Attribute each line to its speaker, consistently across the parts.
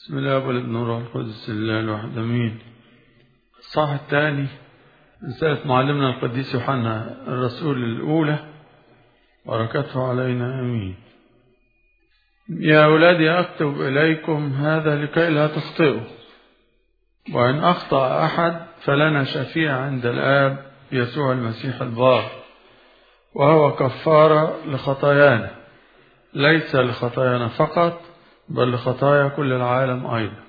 Speaker 1: بسم الله والابن والروح القدس الله الواحد امين الصح الثاني رسالة معلمنا القديس يوحنا الرسول الأولى بركته علينا امين يا أولادي أكتب إليكم هذا لكي لا تخطئوا وإن أخطأ أحد فلنا شفيع عند الآب يسوع المسيح البار وهو كفارة لخطايانا ليس لخطايانا فقط بل لخطايا كل العالم أيضا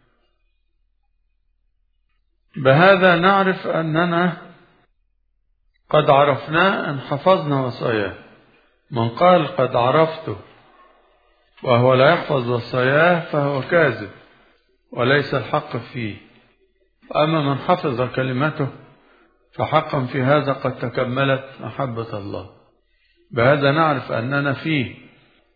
Speaker 1: بهذا نعرف أننا قد عرفنا أن حفظنا وصاياه من قال قد عرفته وهو لا يحفظ وصاياه فهو كاذب وليس الحق فيه أما من حفظ كلمته فحقا في هذا قد تكملت محبة الله بهذا نعرف أننا فيه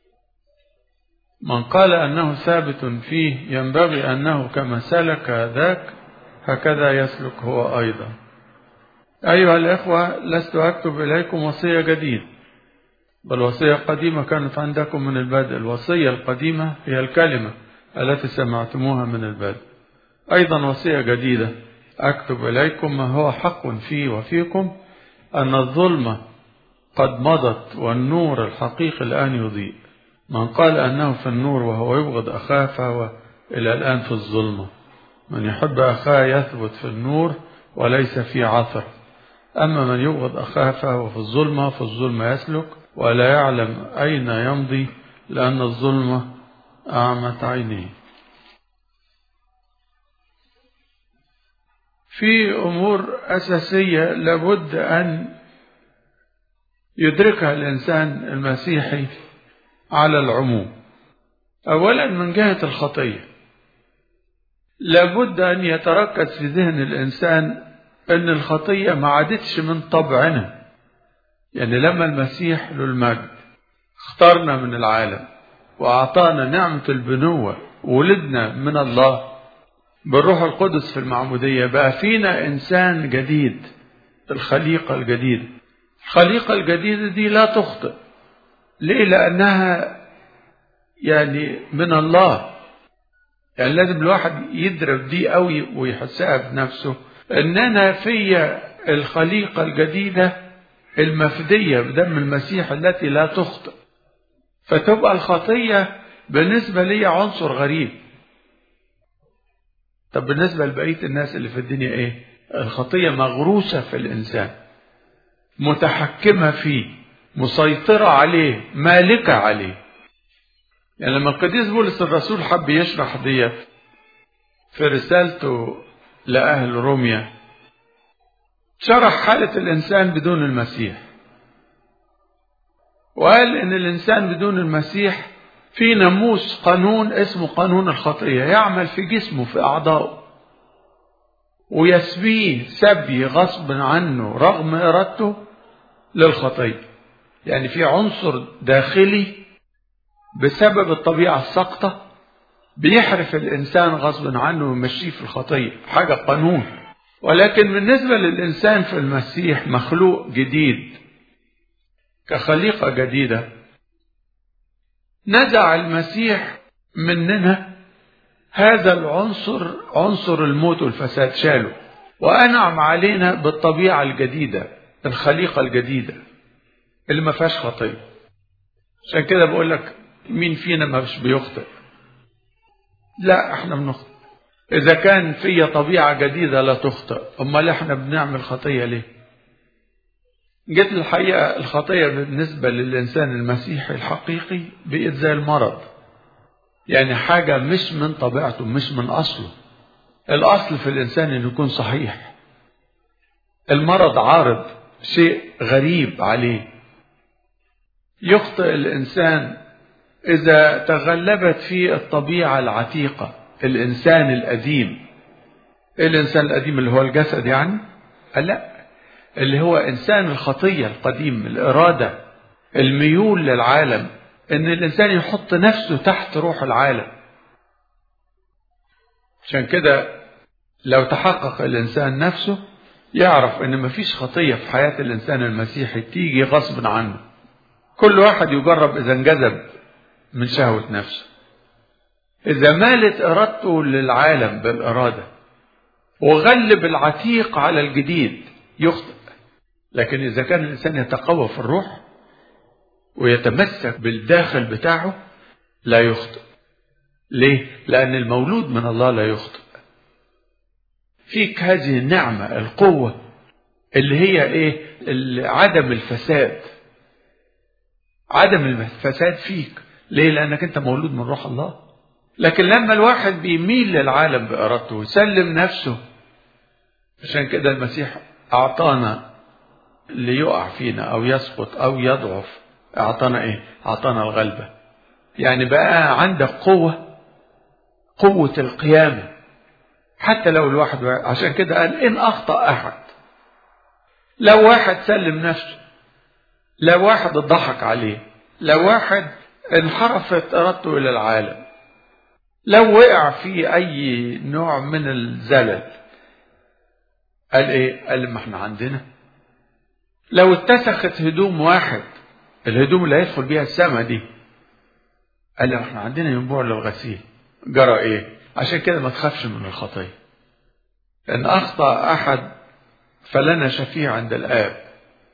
Speaker 1: من قال أنه ثابت فيه ينبغي أنه كما سلك ذاك هكذا يسلك هو أيضا أيها الإخوة لست أكتب إليكم وصية جديدة بل وصية قديمة كانت عندكم من البدء الوصية القديمة هي الكلمة التي سمعتموها من البدء أيضا وصية جديدة أكتب إليكم ما هو حق فيه وفيكم أن الظلمة قد مضت والنور الحقيقي الآن يضيء من قال أنه في النور وهو يبغض أخاه فهو إلى الآن في الظلمة من يحب أخاه يثبت في النور وليس في عثر أما من يبغض أخاه فهو في الظلمة في الظلمة يسلك ولا يعلم أين يمضي لأن الظلمة أعمت عينيه في أمور أساسية لابد أن يدركها الإنسان المسيحي على العموم أولا من جهة الخطية لابد أن يتركز في ذهن الإنسان أن الخطية ما عادتش من طبعنا يعني لما المسيح له المجد اختارنا من العالم وأعطانا نعمة البنوة ولدنا من الله بالروح القدس في المعمودية بقى فينا إنسان جديد الخليقة الجديدة الخليقة الجديدة دي لا تخطئ ليه لأنها يعني من الله يعني لازم الواحد يدرك دي قوي ويحسها بنفسه ان انا فيا الخليقة الجديدة المفدية بدم المسيح التي لا تخطئ فتبقى الخطية بالنسبة لي عنصر غريب طب بالنسبة لبقية الناس اللي في الدنيا ايه الخطية مغروسة في الانسان متحكمة فيه مسيطرة عليه مالكة عليه يعني لما القديس بولس الرسول حب يشرح ديت في رسالته لأهل روميا شرح حالة الإنسان بدون المسيح وقال إن الإنسان بدون المسيح في ناموس قانون اسمه قانون الخطية يعمل في جسمه في أعضائه ويسبيه سبي غصب عنه رغم إرادته للخطية يعني في عنصر داخلي بسبب الطبيعة الساقطة بيحرف الإنسان غصب عنه ويمشيه في الخطية حاجة قانون ولكن بالنسبة للإنسان في المسيح مخلوق جديد كخليقة جديدة نزع المسيح مننا هذا العنصر عنصر الموت والفساد شاله وأنعم علينا بالطبيعة الجديدة الخليقة الجديدة اللي ما فيهاش خطية عشان كده بقول لك مين فينا ما مش بيخطئ لا احنا بنخطئ اذا كان في طبيعة جديدة لا تخطئ امال احنا بنعمل خطية ليه جت الحقيقة الخطية بالنسبة للإنسان المسيحي الحقيقي بقت زي المرض يعني حاجة مش من طبيعته مش من أصله الأصل في الإنسان أن يكون صحيح المرض عارض شيء غريب عليه يخطئ الإنسان إذا تغلبت فيه الطبيعة العتيقة الإنسان القديم الإنسان القديم اللي هو الجسد يعني لا اللي هو إنسان الخطية القديم الإرادة الميول للعالم إن الإنسان يحط نفسه تحت روح العالم عشان كده لو تحقق الإنسان نفسه يعرف إن مفيش خطية في حياة الإنسان المسيحي تيجي غصب عنه كل واحد يجرب إذا انجذب من شهوة نفسه إذا مالت إرادته للعالم بالإرادة وغلب العتيق على الجديد يخطئ لكن إذا كان الإنسان يتقوى في الروح ويتمسك بالداخل بتاعه لا يخطئ ليه؟ لأن المولود من الله لا يخطئ فيك هذه النعمة القوة اللي هي إيه؟ عدم الفساد عدم الفساد فيك ليه؟ لأنك أنت مولود من روح الله لكن لما الواحد بيميل للعالم بإرادته ويسلم نفسه عشان كده المسيح أعطانا اللي يقع فينا أو يسقط أو يضعف أعطانا إيه؟ أعطانا الغلبة يعني بقى عندك قوة قوة القيامة حتى لو الواحد عشان كده قال إن أخطأ أحد لو واحد سلم نفسه لو واحد اتضحك عليه لو واحد انحرفت إرادته إلى العالم لو وقع في أي نوع من الزلل قال إيه؟ قال ما احنا عندنا لو اتسخت هدوم واحد الهدوم اللي هيدخل بيها السما دي قال له احنا عندنا ينبوع للغسيل جرى ايه عشان كده ما تخافش من الخطيه ان اخطا احد فلنا شفيع عند الاب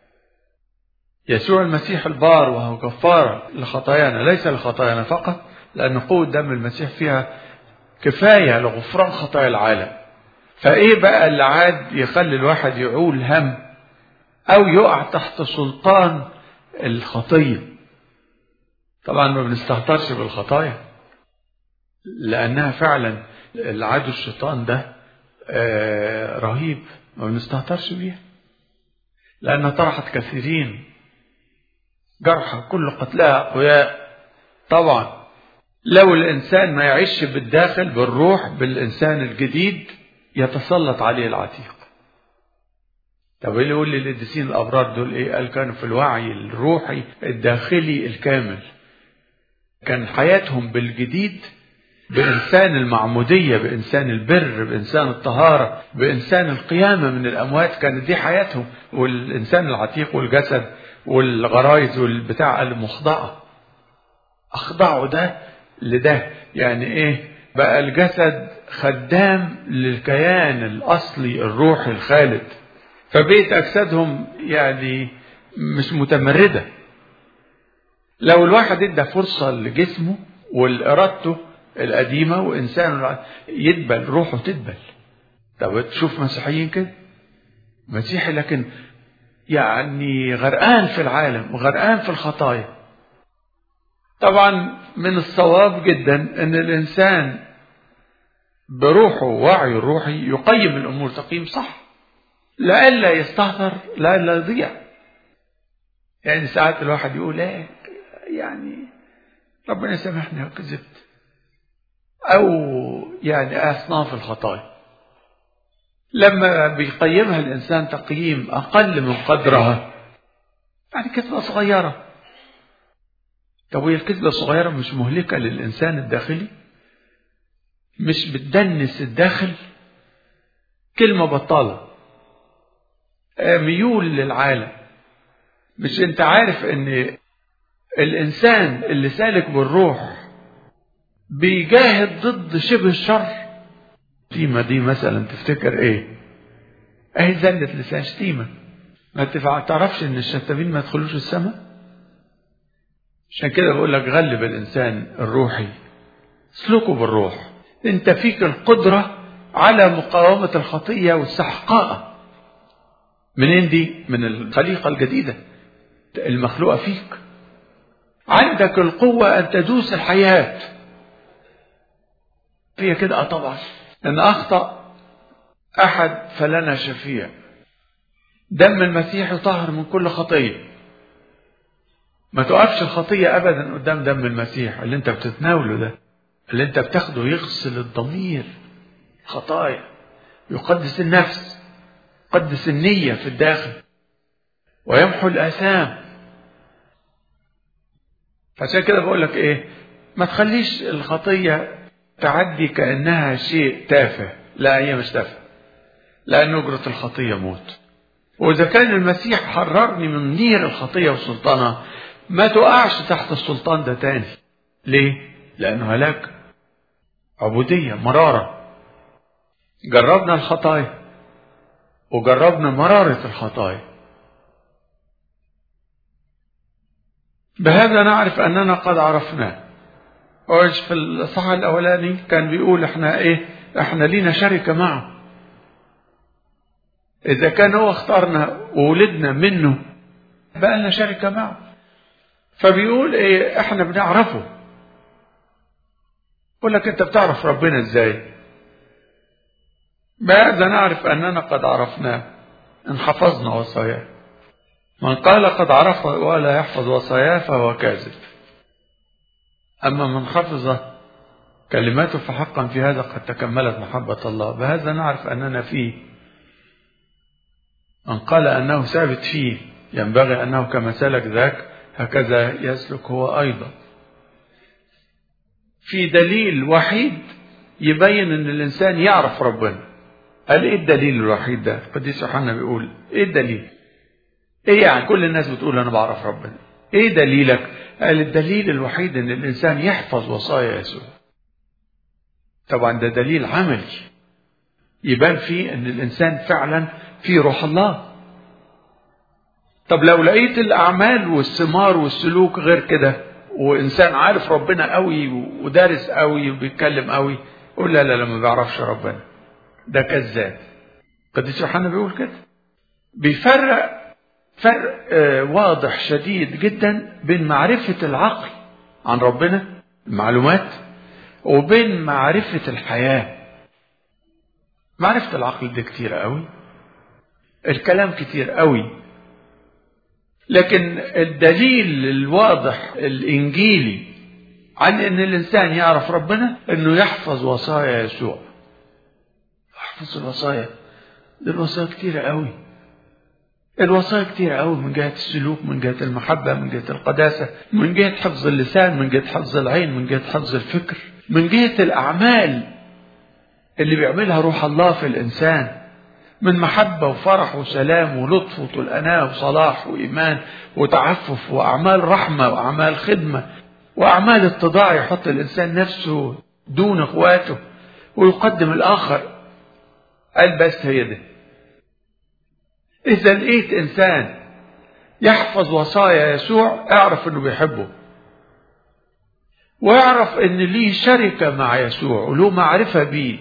Speaker 1: يسوع المسيح البار وهو كفاره لخطايانا ليس لخطايانا فقط لان قوه دم المسيح فيها كفايه لغفران خطايا العالم فايه بقى اللي عاد يخلي الواحد يعول هم او يقع تحت سلطان الخطيه طبعا ما بنستهترش بالخطايا لانها فعلا العدو الشيطان ده آه رهيب ما بنستهترش بيها لانها طرحت كثيرين جرحى كل قتلها اقوياء طبعا لو الانسان ما يعيش بالداخل بالروح بالانسان الجديد يتسلط عليه العتيق طب اللي يقول لي القديسين الابرار دول ايه قال كانوا في الوعي الروحي الداخلي الكامل كان حياتهم بالجديد بإنسان المعمودية بإنسان البر بإنسان الطهارة بإنسان القيامة من الأموات كانت دي حياتهم والإنسان العتيق والجسد والغرايز والبتاع المخضعة أخضعوا ده لده يعني إيه بقى الجسد خدام للكيان الأصلي الروحي الخالد فبقيت أجسادهم يعني مش متمردة لو الواحد ادى فرصة لجسمه والإرادته القديمة وإنسان يدبل روحه تدبل طب تشوف مسيحيين كده مسيحي لكن يعني غرقان في العالم وغرقان في الخطايا طبعا من الصواب جدا ان الانسان بروحه ووعيه الروحي يقيم الامور تقييم صح لئلا يستهتر لئلا يضيع يعني ساعات الواحد يقول ايه يعني ربنا يسامحني لو كذبت او يعني اصناف الخطايا لما بيقيمها الانسان تقييم اقل من قدرها يعني كذبه صغيره طب وهي الكذبه الصغيره مش مهلكه للانسان الداخلي مش بتدنس الداخل كلمه بطاله ميول للعالم مش انت عارف ان الانسان اللي سالك بالروح بيجاهد ضد شبه الشر شتيمة دي مثلا تفتكر ايه اهي زلة لسان شتيمة ما تعرفش ان الشتامين ما يدخلوش السماء عشان كده بقول لك غلب الانسان الروحي اسلكه بالروح انت فيك القدرة على مقاومة الخطية واستحقاقها منين دي من الخليقة الجديدة المخلوقة فيك عندك القوة أن تدوس الحياة هي كده طبعا إن أخطأ أحد فلنا شفيع دم المسيح يطهر من كل خطية ما تقفش الخطية أبدا قدام دم المسيح اللي أنت بتتناوله ده اللي أنت بتاخده يغسل الضمير خطايا يقدس النفس يقدس النية في الداخل ويمحو الآثام عشان كده بقول لك ايه ما تخليش الخطية تعدي كأنها شيء تافه لا هي مش تافه لأن أجرة الخطية موت وإذا كان المسيح حررني من نير الخطية وسلطانها ما تقعش تحت السلطان ده تاني ليه؟ لأنه هلاك عبودية مرارة جربنا الخطايا وجربنا مرارة الخطايا بهذا نعرف أننا قد عرفناه وإيش في الصحة الأولاني كان بيقول إحنا إيه إحنا لينا شركة معه إذا كان هو اختارنا وولدنا منه بقى لنا شركة معه فبيقول إيه إحنا بنعرفه يقول لك أنت بتعرف ربنا إزاي بهذا نعرف أننا قد عرفناه إن حفظنا وصاياه من قال قد عرف ولا يحفظ وصاياه فهو كاذب أما من حفظ كلماته فحقا في هذا قد تكملت محبة الله بهذا نعرف أننا فيه من قال أنه ثابت فيه ينبغي أنه كما سلك ذاك هكذا يسلك هو أيضا في دليل وحيد يبين أن الإنسان يعرف ربنا قال إيه الدليل الوحيد ده القديس يوحنا بيقول إيه الدليل إيه يعني كل الناس بتقول أنا بعرف ربنا إيه دليلك قال الدليل الوحيد أن الإنسان يحفظ وصايا يسوع طبعا ده دليل عملي يبان فيه أن الإنسان فعلا في روح الله طب لو لقيت الأعمال والثمار والسلوك غير كده وإنسان عارف ربنا قوي ودارس قوي وبيتكلم قوي قول لا لا لا ما بيعرفش ربنا ده كذاب قديس يوحنا بيقول كده بيفرق فرق واضح شديد جدا بين معرفة العقل عن ربنا المعلومات وبين معرفة الحياة معرفة العقل دي كتير قوي الكلام كتير قوي لكن الدليل الواضح الإنجيلي عن أن الإنسان يعرف ربنا أنه يحفظ وصايا يسوع يحفظ الوصايا دي الوصايا كتير قوي الوصايا كتير قوي من جهة السلوك من جهة المحبة من جهة القداسة من جهة حفظ اللسان من جهة حفظ العين من جهة حفظ الفكر من جهة الأعمال اللي بيعملها روح الله في الإنسان من محبة وفرح وسلام ولطف وطول أناة وصلاح وإيمان وتعفف وأعمال رحمة وأعمال خدمة وأعمال اتضاع يحط الإنسان نفسه دون إخواته ويقدم الآخر قال بس هي ده إذا لقيت إنسان يحفظ وصايا يسوع اعرف إنه بيحبه ويعرف إن ليه شركة مع يسوع وله معرفة بيه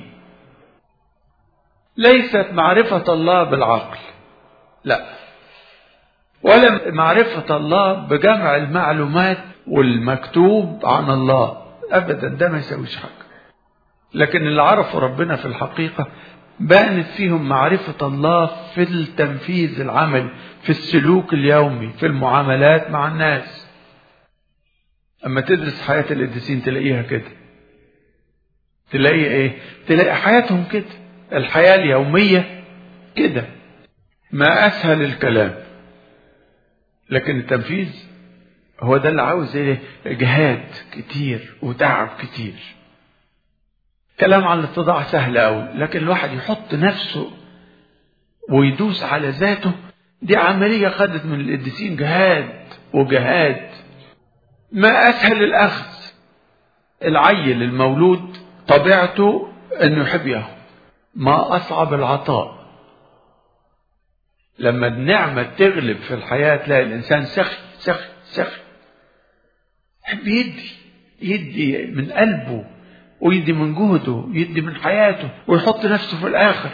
Speaker 1: ليست معرفة الله بالعقل لا ولا معرفة الله بجمع المعلومات والمكتوب عن الله أبدا ده ما يسويش حاجة لكن اللي عرفوا ربنا في الحقيقة بانت فيهم معرفة الله في التنفيذ العملي في السلوك اليومي في المعاملات مع الناس أما تدرس حياة القديسين تلاقيها كده تلاقي ايه تلاقي حياتهم كده الحياة اليومية كده ما أسهل الكلام لكن التنفيذ هو ده اللي عاوز ايه جهاد كتير وتعب كتير كلام عن الاتضاع سهل قوي لكن الواحد يحط نفسه ويدوس على ذاته دي عملية خدت من القديسين جهاد وجهاد ما أسهل الأخذ العيل المولود طبيعته أنه يحب ياخد ما أصعب العطاء لما النعمة تغلب في الحياة تلاقي الإنسان سخي سخي سخي يحب يدي يدي من قلبه ويدي من جهده يدي من حياته ويحط نفسه في الآخر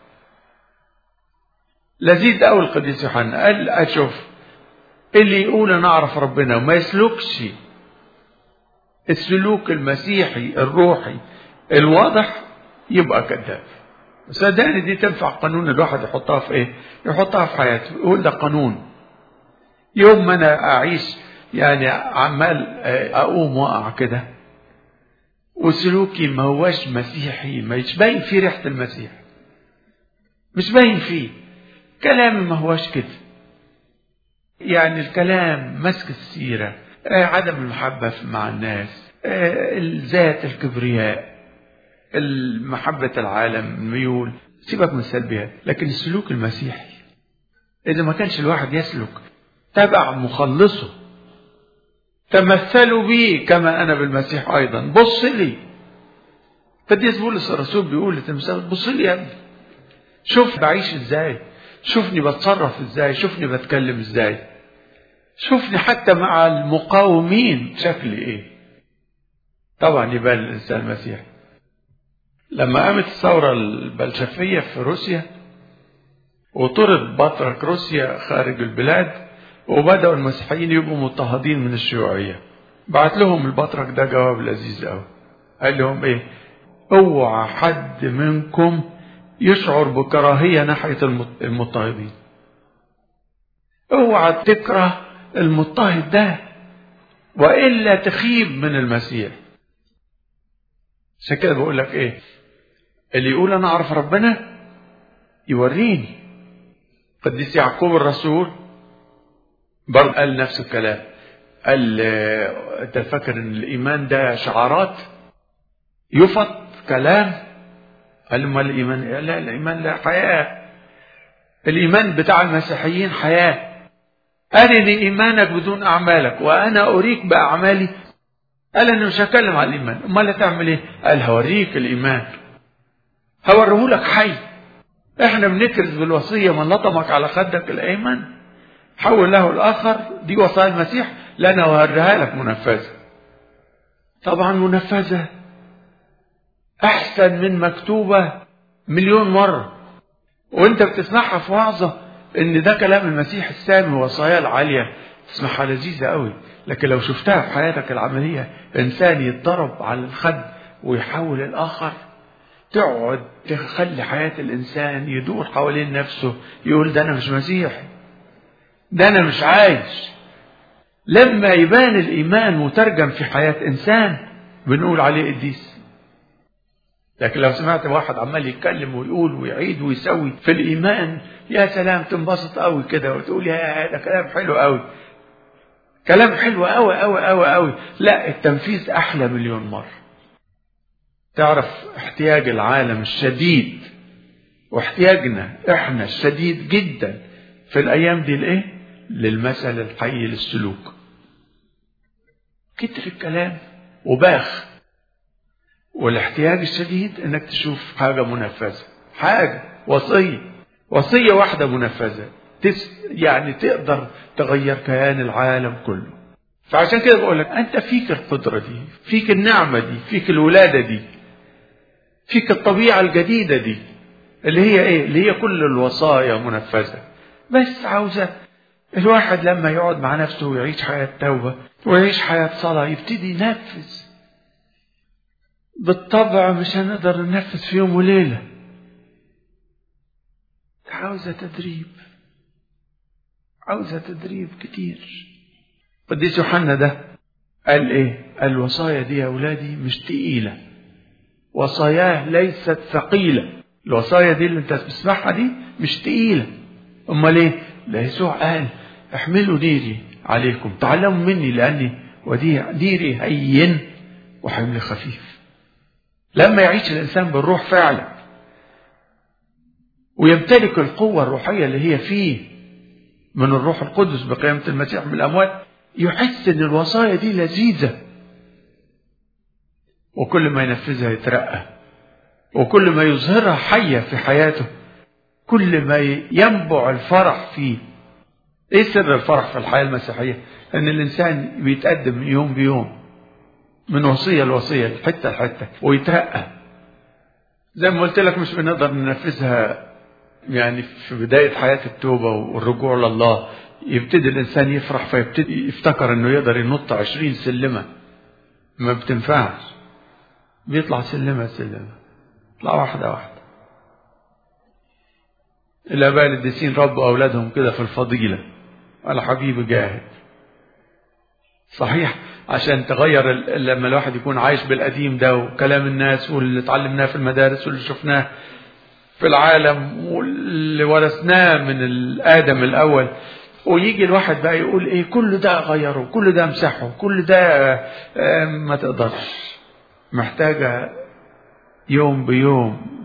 Speaker 1: لذيذ أوي القديس يوحنا قال أشوف اللي يقول أنا أعرف ربنا وما يسلكش السلوك المسيحي الروحي الواضح يبقى كذاب صدقني دي تنفع قانون الواحد يحطها في ايه يحطها في حياته يقول ده قانون يوم ما انا اعيش يعني عمال اقوم واقع كده وسلوكي ما هوش مسيحي مش باين فيه ريحه المسيح مش باين فيه كلامي ما هوش كده يعني الكلام مسك السيره عدم المحبه مع الناس الذات الكبرياء محبة العالم الميول سيبك من السلبيات لكن السلوك المسيحي إذا ما كانش الواحد يسلك تبع مخلصه تمثلوا بي كما أنا بالمسيح أيضا بص لي قديس بولس الرسول بيقول لتمثال بص لي يا ابني شوف بعيش ازاي شوفني بتصرف ازاي شوفني بتكلم ازاي شوفني حتى مع المقاومين شكلي ايه طبعا يبان الانسان المسيحي لما قامت الثورة البلشفية في روسيا وطرد بطرك روسيا خارج البلاد وبدأوا المسيحيين يبقوا مضطهدين من الشيوعية بعت لهم البطرك ده جواب لذيذ قوي قال لهم ايه اوعى حد منكم يشعر بكراهية ناحية المضطهدين اوعى تكره المضطهد ده وإلا تخيب من المسيح عشان كده بقول لك ايه اللي يقول انا اعرف ربنا يوريني قديس يعقوب الرسول برضه قال نفس الكلام قال انت فاكر ان الايمان ده شعارات يفط كلام قال ما الايمان لا الايمان لا حياه الايمان بتاع المسيحيين حياه ارني ايمانك بدون اعمالك وانا اريك باعمالي قال انا مش هتكلم على الايمان امال هتعمل ايه قال هوريك الايمان هوريهولك حي احنا بنكرز بالوصيه من لطمك على خدك الايمن حول له الاخر دي وصايا المسيح لنا وهريها لك منفذه طبعا منفذه احسن من مكتوبه مليون مره وانت بتسمعها في وعظه ان ده كلام المسيح السامي وصاياه العاليه تسمعها لذيذه قوي لكن لو شفتها في حياتك العمليه انسان يتضرب على الخد ويحول الاخر تقعد تخلي حياه الانسان يدور حوالين نفسه يقول ده انا مش مسيحي ده انا مش عايش لما يبان الايمان مترجم في حياه انسان بنقول عليه قديس لكن لو سمعت واحد عمال يتكلم ويقول ويعيد ويسوي في الايمان يا سلام تنبسط قوي كده وتقول يا ده كلام حلو قوي كلام حلو قوي قوي قوي قوي لا التنفيذ احلى مليون مره تعرف احتياج العالم الشديد واحتياجنا احنا الشديد جدا في الايام دي لايه للمثل الحي للسلوك كتر الكلام وباخ والاحتياج الشديد انك تشوف حاجة منفذة حاجة وصية وصية واحدة منفذة تس يعني تقدر تغير كيان العالم كله فعشان كده بقول لك انت فيك القدرة دي فيك النعمة دي فيك الولادة دي فيك الطبيعة الجديدة دي اللي هي ايه اللي هي كل الوصايا منفذة بس عاوزة الواحد لما يقعد مع نفسه ويعيش حياة توبة ويعيش حياة صلاة يبتدي ينفذ بالطبع مش هنقدر ننفذ في يوم وليلة عاوزة تدريب عاوزة تدريب كتير قديس يوحنا ده قال ايه الوصايا دي يا اولادي مش تقيلة وصاياه ليست ثقيلة الوصايا دي اللي انت بتسمعها دي مش تقيلة امال ايه ده يسوع قال احملوا ديري عليكم تعلموا مني لاني وديع ديري هين وحمل خفيف لما يعيش الانسان بالروح فعلا ويمتلك القوة الروحية اللي هي فيه من الروح القدس بقيامة المسيح من الأموات يحس إن الوصايا دي لذيذة وكل ما ينفذها يترقى وكل ما يظهرها حية في حياته كل ما ينبع الفرح فيه ايه سر الفرح في الحياة المسيحية ان الانسان بيتقدم من يوم بيوم من وصية لوصية لحتة لحتة ويترقى زي ما قلت لك مش بنقدر ننفذها يعني في بداية حياة التوبة والرجوع لله يبتدي الإنسان يفرح فيبتدي يفتكر إنه يقدر ينط عشرين سلمة ما بتنفعش بيطلع سلمة سلمة يطلع واحدة واحدة الآباء القديسين ربوا أولادهم كده في الفضيلة على حبيبي جاهد صحيح عشان تغير لما الواحد يكون عايش بالقديم ده وكلام الناس واللي اتعلمناه في المدارس واللي شفناه في العالم واللي ورثناه من الآدم الأول ويجي الواحد بقى يقول ايه كل ده غيره كل ده امسحه كل ده ما تقدرش محتاجة يوم بيوم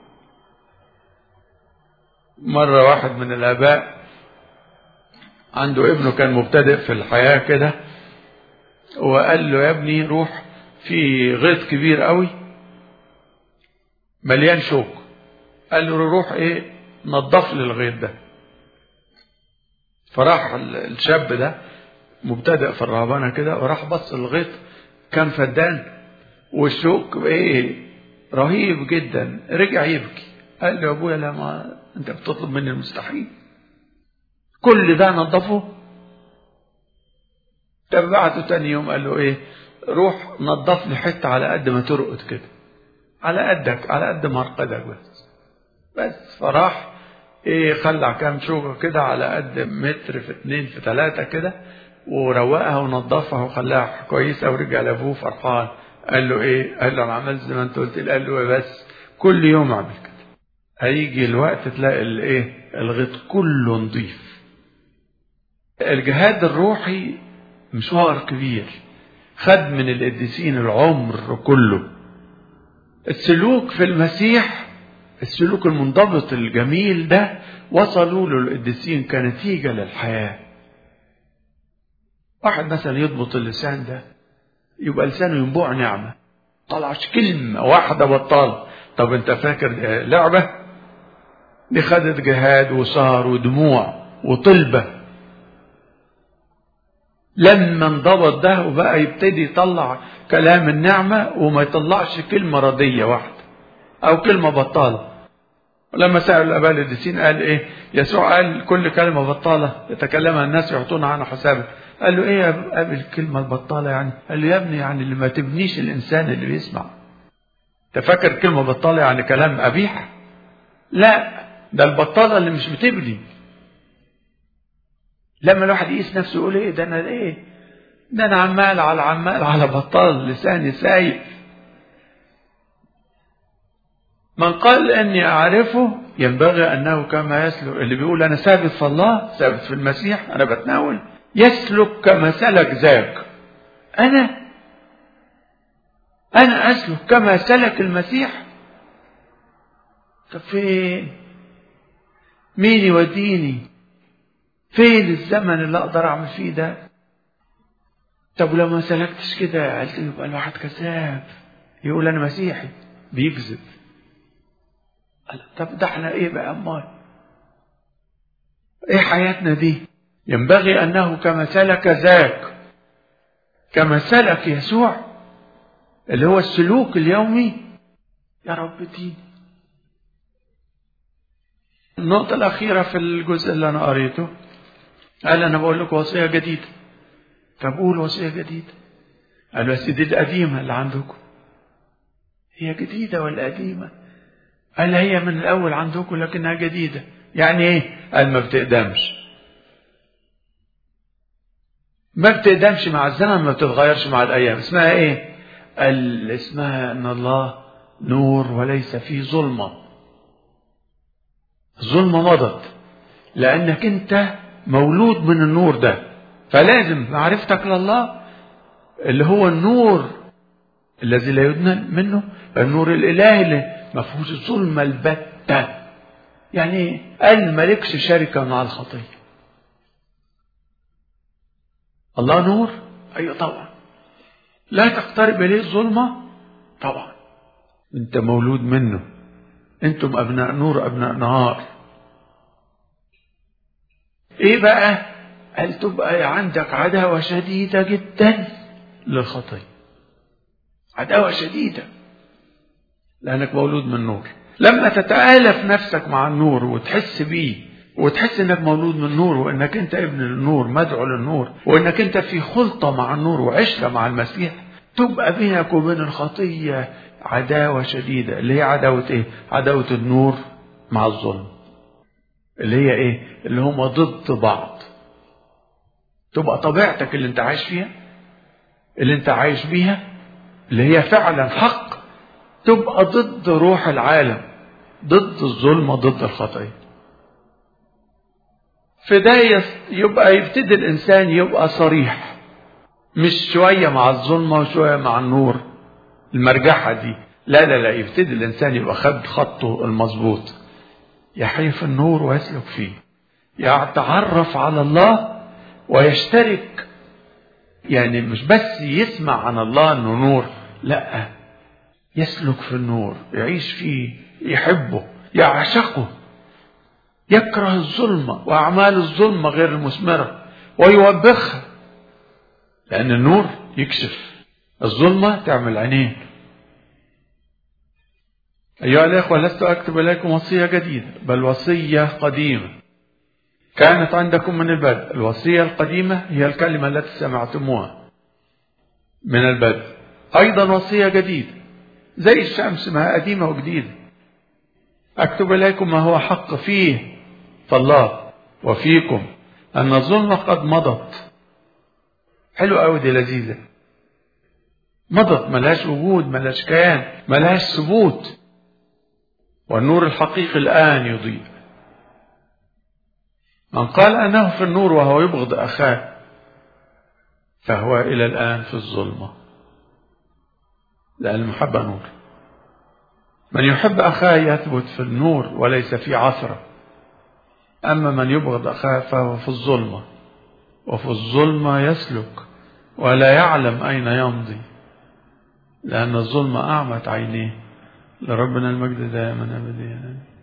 Speaker 1: مرة واحد من الآباء عنده ابنه كان مبتدئ في الحياة كده وقال له يا ابني روح في غيط كبير قوي مليان شوك قال له روح ايه نظف لي الغيط ده فراح الشاب ده مبتدئ في الرهبانة كده وراح بص الغيط كان فدان والشوك ايه رهيب جدا رجع يبكي قال له يا ابويا لا ما انت بتطلب مني المستحيل كل ده نظفه تبعته تاني يوم قال له ايه روح نظف لي حته على قد ما ترقد كده على قدك على قد مرقدك بس بس فراح ايه خلع كام شوكه كده على قد متر في اتنين في تلاته كده وروقها ونظفها وخلاها كويسه ورجع لابوه فرحان قال له ايه؟ قال له انا عملت زي ما انت قلت لي قال له إيه بس كل يوم اعمل كده هيجي الوقت تلاقي الايه؟ الغيط كله نظيف الجهاد الروحي مشوار كبير خد من القديسين العمر كله السلوك في المسيح السلوك المنضبط الجميل ده وصلوا له القديسين كنتيجة للحياة واحد مثلا يضبط اللسان ده يبقى لسانه ينبوع نعمة طلعش كلمة واحدة بطال طب انت فاكر لعبة دي خدت جهاد وسهر ودموع وطلبة لما انضبط ده وبقى يبتدي يطلع كلام النعمة وما يطلعش كلمة ردية واحدة أو كلمة بطالة ولما سأل الآباء القديسين قال إيه؟ يسوع قال كل كلمة بطالة يتكلمها الناس يعطون عنها حسابا. قال له إيه يا أبي الكلمة البطالة يعني؟ قال له يا ابني يعني اللي ما تبنيش الإنسان اللي بيسمع. أنت فاكر كلمة بطالة يعني كلام قبيح؟ لا ده البطالة اللي مش بتبني. لما الواحد يقيس نفسه يقول إيه ده أنا إيه؟ ده أنا عمال على عمال على بطال لساني سايب. من قال اني اعرفه ينبغي انه كما يسلك اللي بيقول انا ثابت في الله ثابت في المسيح انا بتناول يسلك كما سلك ذاك انا انا اسلك كما سلك المسيح طب فين مين يوديني فين الزمن اللي اقدر اعمل فيه ده طب لو ما سلكتش كده قلت يبقى الواحد كذاب يقول انا مسيحي بيكذب طب ده احنا ايه بقى امال ايه حياتنا دي ينبغي انه كما سلك ذاك كما سلك يسوع اللي هو السلوك اليومي يا رب ديني النقطة الأخيرة في الجزء اللي أنا قريته قال أنا بقول لك وصية جديدة طب قول وصية جديدة قال بس دي القديمة اللي عندكم هي جديدة ولا قديمة قال هي من الأول عندكم لكنها جديدة يعني إيه قال ما بتقدمش ما بتقدمش مع الزمن ما بتتغيرش مع الأيام اسمها إيه قال اسمها أن الله نور وليس فيه ظلمة الظلمة مضت لأنك أنت مولود من النور ده فلازم معرفتك لله اللي هو النور الذي لا يدنى منه النور الإلهي اللي ما فيهوش الظلمة البتة يعني قال مالكش شركة مع الخطية الله نور أيوة طبعا لا تقترب إليه الظلمة طبعا أنت مولود منه أنتم أبناء نور أبناء نهار إيه بقى قال تبقى عندك عداوة شديدة جدا للخطية عداوة شديدة لأنك مولود من نور لما تتآلف نفسك مع النور وتحس بيه وتحس انك مولود من نور وانك انت ابن النور مدعو للنور وانك انت في خلطة مع النور وعشرة مع المسيح تبقى بينك وبين الخطية عداوة شديدة اللي هي عداوة ايه عداوة النور مع الظلم اللي هي ايه اللي هما ضد بعض تبقى طبيعتك اللي انت عايش فيها اللي انت عايش بيها اللي هي فعلا حق تبقى ضد روح العالم ضد الظلمة ضد الخطية في ده يبقى يبتدي الإنسان يبقى صريح مش شوية مع الظلمة وشوية مع النور المرجحة دي لا لا لا يبتدي الإنسان يبقى خد خطه المظبوط يحيي في النور ويسلك فيه يتعرف على الله ويشترك يعني مش بس يسمع عن الله انه نور لا يسلك في النور يعيش فيه يحبه يعشقه يكره الظلمة وأعمال الظلمة غير المثمرة ويوبخها لأن النور يكشف الظلمة تعمل عينين أيها الأخوة لست أكتب إليكم وصية جديدة بل وصية قديمة كانت عندكم من البدء الوصية القديمة هي الكلمة التي سمعتموها من البدء أيضا وصية جديدة زي الشمس ما قديمة وجديدة أكتب إليكم ما هو حق فيه فالله وفيكم أن الظلمة قد مضت حلو قوي دي لذيذة مضت ملهاش وجود ملهاش كيان ملهاش ثبوت والنور الحقيقي الآن يضيء من قال أنه في النور وهو يبغض أخاه فهو إلى الآن في الظلمة لأن المحبة نور من يحب أخاه يثبت في النور وليس في عثرة أما من يبغض أخاه فهو في الظلمة وفي الظلمة يسلك ولا يعلم أين يمضي لأن الظلمة أعمت عينيه لربنا المجد دائما أبديا